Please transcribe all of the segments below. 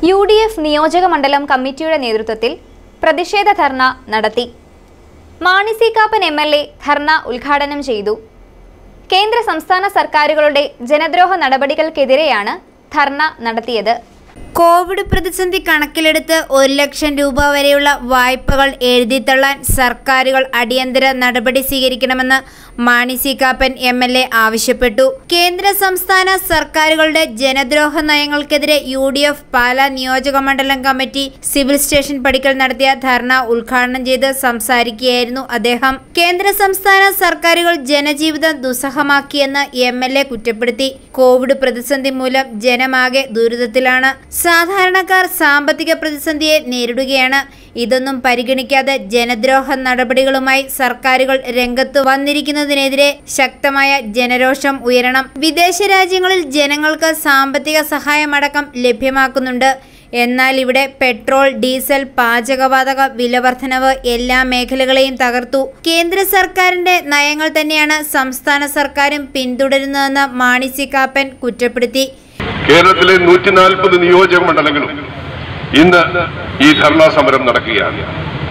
U D F നിയോജക മണ്ഡലം കമ്മിറ്റിയുടെ നേതൃത്വത്തിൽ പ്രതിഷേധ ധർണ നടത്തി Mani C Kappan M L A dharna ഉദ്ഘാടനം ചെയ്തു കേന്ദ്ര സംസ്ഥാന സർക്കാരുകളുടെ ജനദ്രോഹ നടപടികൾക്കെതിരെയാണ് ധർണ നടത്തിയത് കോവിഡ് പ്രതിസന്ധി കണക്കിലെടുത്ത് ഒരു ലക്ഷം രൂപ വരെയുള്ള വായ്പകൾ എഴുതിത്തള്ളാൻ സർക്കാരുകൾ അടിയന്തര നടപടി സ്വീകരിക്കണമെന്ന് Mani C Kappan M L A ആവശ്യപ്പെട്ടു കേന്ദ്ര സംസ്ഥാന സർക്കാരുകളുടെ ജനദ്രോഹ നയങ്ങൾക്കെതിരെ യു ഡി എഫ് പാലാ നിയോജക മണ്ഡലം കമ്മിറ്റി സിവിൽ സ്റ്റേഷൻ പടിക്കൽ നടത്തിയ ധർണ ഉദ്ഘാടനം ചെയ്ത് സംസാരിക്കുകയായിരുന്നു അദ്ദേഹം കേന്ദ്ര സംസ്ഥാന സർക്കാരുകൾ ജനജീവിതം ദുസ്സഹമാക്കിയെന്ന് എം എൽ എ കുറ്റപ്പെടുത്തി കോവിഡ് പ്രതിസന്ധി മൂലം ജനമാകെ ദുരിതത്തിലാണ് സാധാരണക്കാർ സാമ്പത്തിക പ്രതിസന്ധിയെ നേരിടുകയാണ് ഇതൊന്നും പരിഗണിക്കാതെ ജനദ്രോഹ നടപടികളുമായി സർക്കാരുകൾ രംഗത്ത് വന്നിരിക്കുന്നതിനെതിരെ ശക്തമായ ജനരോഷം ഉയരണം വിദേശ രാജ്യങ്ങളിൽ ജനങ്ങൾക്ക് സാമ്പത്തിക സഹായമടക്കം ലഭ്യമാക്കുന്നുണ്ട് എന്നാൽ ഇവിടെ പെട്രോൾ ഡീസൽ പാചകവാതക വിലവർധനവ് എല്ലാ മേഖലകളെയും തകർത്തു കേന്ദ്ര സർക്കാരിന്റെ നയങ്ങൾ തന്നെയാണ് സംസ്ഥാന സർക്കാരും പിന്തുടരുന്നതെന്ന് മാണി സി കാപ്പൻ കുറ്റപ്പെടുത്തി കേരളത്തിലെ നൂറ്റി നാൽപ്പത് നിയോജക മണ്ഡലങ്ങളും ഇന്ന് ഈ ധർണാ സമരം നടക്കുകയാണ്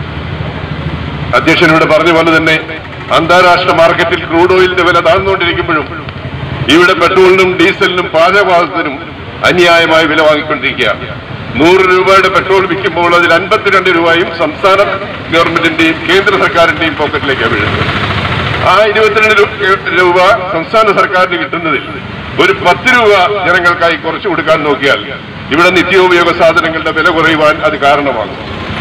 അധ്യക്ഷനോട് പറഞ്ഞ പോലെ തന്നെ അന്താരാഷ്ട്ര മാർക്കറ്റിൽ ക്രൂഡ് ഓയിലിന്റെ വില താഴ്ന്നുകൊണ്ടിരിക്കുമ്പോഴും ഇവിടെ പെട്രോളിനും ഡീസലിനും പാചകവാതകത്തിനും അന്യായമായ വില വാങ്ങിക്കൊണ്ടിരിക്കുകയാണ് നൂറ് രൂപയുടെ പെട്രോൾ വിൽക്കുമ്പോൾ അതിൽ അൻപത്തിരണ്ട് രൂപയും സംസ്ഥാന ഗവൺമെന്റിന്റെയും കേന്ദ്ര സർക്കാരിന്റെയും പോക്കറ്റിലേക്കാണ് വീഴുന്നത് ആ ഇരുപത്തിരണ്ട് രൂ- രൂപ സംസ്ഥാന സർക്കാരിന് കിട്ടുന്നതിൽ ഒരു പത്ത് രൂപ ജനങ്ങൾക്കായി കുറച്ചു കൊടുക്കാൻ നോക്കിയാൽ ഇവിടെ നിത്യോപയോഗ സാധനങ്ങളുടെ വില കുറയുവാൻ അത് കാരണമാകും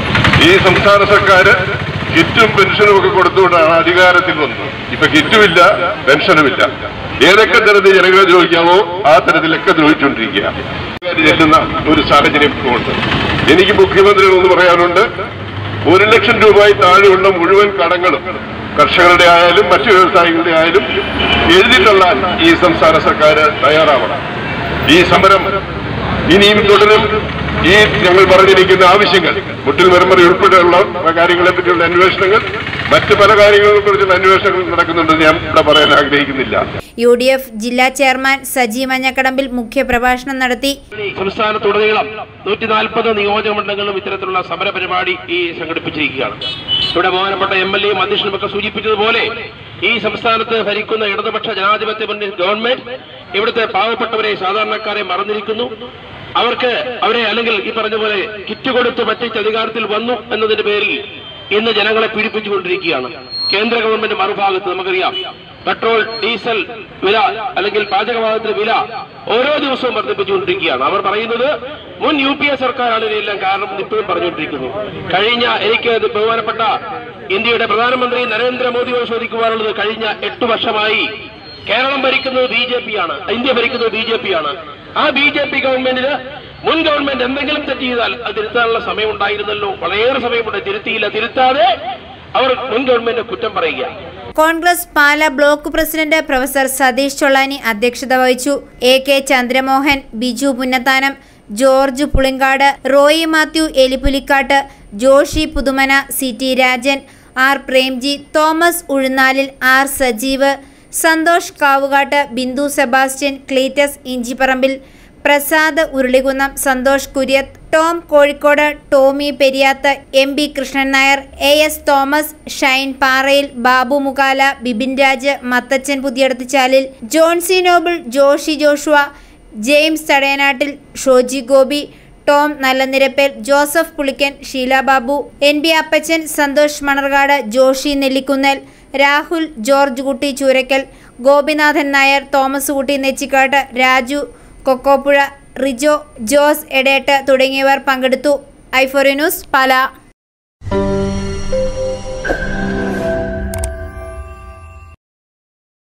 ഈ സംസ്ഥാന സർക്കാർ കിറ്റും പെൻഷനും ഒക്കെ കൊടുത്തുകൊണ്ടാണ് അധികാരത്തിൽ വന്നത് ഇപ്പൊ കിറ്റുമില്ല പെൻഷനുമില്ല ഏതൊക്കെ തരത്തിൽ ജനങ്ങളെ ദ്രോഹിക്കാമോ ആ തരത്തിലൊക്കെ ദ്രോഹിച്ചുകൊണ്ടിരിക്കുക ചെല്ലുന്ന ഒരു സാഹചര്യം ഇപ്പോൾ ഉണ്ട് എനിക്ക് മുഖ്യമന്ത്രിയോട് ഒന്ന് പറയാനുണ്ട് ഒരു ലക്ഷം രൂപയിൽ താഴെയുള്ള മുഴുവൻ കടങ്ങളും കർഷകരുടെ ആയാലും മറ്റു വ്യവസായികളുടെ ആയാലും എഴുതിത്തള്ളാൻ ഈ സംസ്ഥാന സർക്കാർ തയ്യാറാവണം ഈ സമരം ഇനിയും തുടരും ഈ ഞങ്ങൾ പറഞ്ഞിരിക്കുന്ന ആവശ്യങ്ങൾ മുട്ടിൽ മെമ്മറി ഉൾപ്പെടെയുള്ള കാര്യങ്ങളെ പറ്റിയുള്ള അന്വേഷണങ്ങൾ മറ്റു പല കാര്യങ്ങളെ കുറിച്ചുള്ള അന്വേഷണങ്ങൾ നടക്കുന്നുണ്ടെന്ന് ഞാൻ ഇവിടെ പറയാൻ ആഗ്രഹിക്കുന്നില്ല യു ഡി എഫ് ജില്ലാ ചെയർമാൻ സജി മഞ്ഞക്കടമ്പിൽ മുഖ്യപ്രഭാഷണം നടത്തി സംസ്ഥാനത്തുടനീളം നൂറ്റി നാൽപ്പത് നിയോജക മണ്ഡലങ്ങളിലും ഇത്തരത്തിലുള്ള സമര പരിപാടി ഈ സംഘടിപ്പിച്ചിരിക്കുകയാണ് ഇവിടെ ബഹുമാനപ്പെട്ട എം എൽ എയും അധ്യക്ഷനുമൊക്കെ സൂചിപ്പിച്ചതുപോലെ ഈ സംസ്ഥാനത്ത് ഭരിക്കുന്ന ഇടതുപക്ഷ ജനാധിപത്യ മുന്നണി ഗവൺമെന്റ് ഇവിടുത്തെ പാവപ്പെട്ടവരെ സാധാരണക്കാരെ മറന്നിരിക്കുന്നു അവർക്ക് അവരെ അല്ലെങ്കിൽ ഈ പറഞ്ഞ പോലെ കിറ്റ് കൊടുത്ത് മറ്റേച്ച് അധികാരത്തിൽ വന്നു എന്നതിന്റെ പേരിൽ ഇന്ന് ജനങ്ങളെ പീഡിപ്പിച്ചുകൊണ്ടിരിക്കുകയാണ് കേന്ദ്ര ഗവൺമെന്റ് മറുഭാഗത്ത് നമുക്കറിയാം പെട്രോൾ ഡീസൽ വില അല്ലെങ്കിൽ പാചകവാതകത്തിന്റെ വില ഓരോ ദിവസവും വർദ്ധിപ്പിച്ചുകൊണ്ടിരിക്കുകയാണ് അവർ പറയുന്നത് മുൻ യു പി എ സർക്കാരാണ് ഇതിനെല്ലാം കാരണം എന്ന് ഇപ്പോഴും പറഞ്ഞുകൊണ്ടിരിക്കുന്നു കഴിഞ്ഞ എനിക്ക് ഇത് ബഹുമാനപ്പെട്ട ഇന്ത്യയുടെ പ്രധാനമന്ത്രി നരേന്ദ്രമോദിയോട് ചോദിക്കുവാനുള്ളത് കഴിഞ്ഞ എട്ട് വർഷമായി കേരളം ഭരിക്കുന്നത് ബി ജെ പി ആണ് ഇന്ത്യ ഭരിക്കുന്നത് ബി ജെ പി ആണ് ആ ബി ജെ പി ഗവൺമെന്റിന് മുൻ ഗവൺമെന്റ് എന്തെങ്കിലും തെറ്റ് ചെയ്താൽ അത് തിരുത്താനുള്ള സമയം ഉണ്ടായിരുന്നല്ലോ വളരെയേറെ സമയമുണ്ട് തിരുത്തിയില്ല തിരുത്താതെ അവർ മുൻ ഗവൺമെന്റിനെ കുറ്റം പറയുക Congress Pala block president professor Satheesh Chollani അധ്യക്ഷത വഹിച്ചു A K Chandramohan Biju Punnathanam George Pulinkad Roy Mathew Elipulikattu Joshy Puthumana C T Rajan R Premji Thomas Uzhunnalil R Sajeev Santhosh Kavukattu Bindu Sebastian Cletus Inchiparambil Prasad Urulikunnam Santhosh Kuriyath Tom Kozhikode Tommy Periyath M B Krishnan Nair A S Thomas Shine Parayil Babu Mukala Bibin Raj Mathachan Puthiyidathuchalil Johnsy Noble Joshy Joshua James Thadayanattil Shoji Gopi Tom Nallanirappel Joseph Pulickan Sheela Babu N B Appachan Santhosh Manarcad Joshy Nellikunnel Rahul George Kutty Choorakkal Gopinathan Nair Thomas കുട്ടി നെച്ചിക്കാട്ട് രാജു കൊക്കോപ്പുഴ റിജോ ജോസ് എടേട്ട് തുടങ്ങിയവർ പങ്കെടുത്തു ഐഫോറി news പാല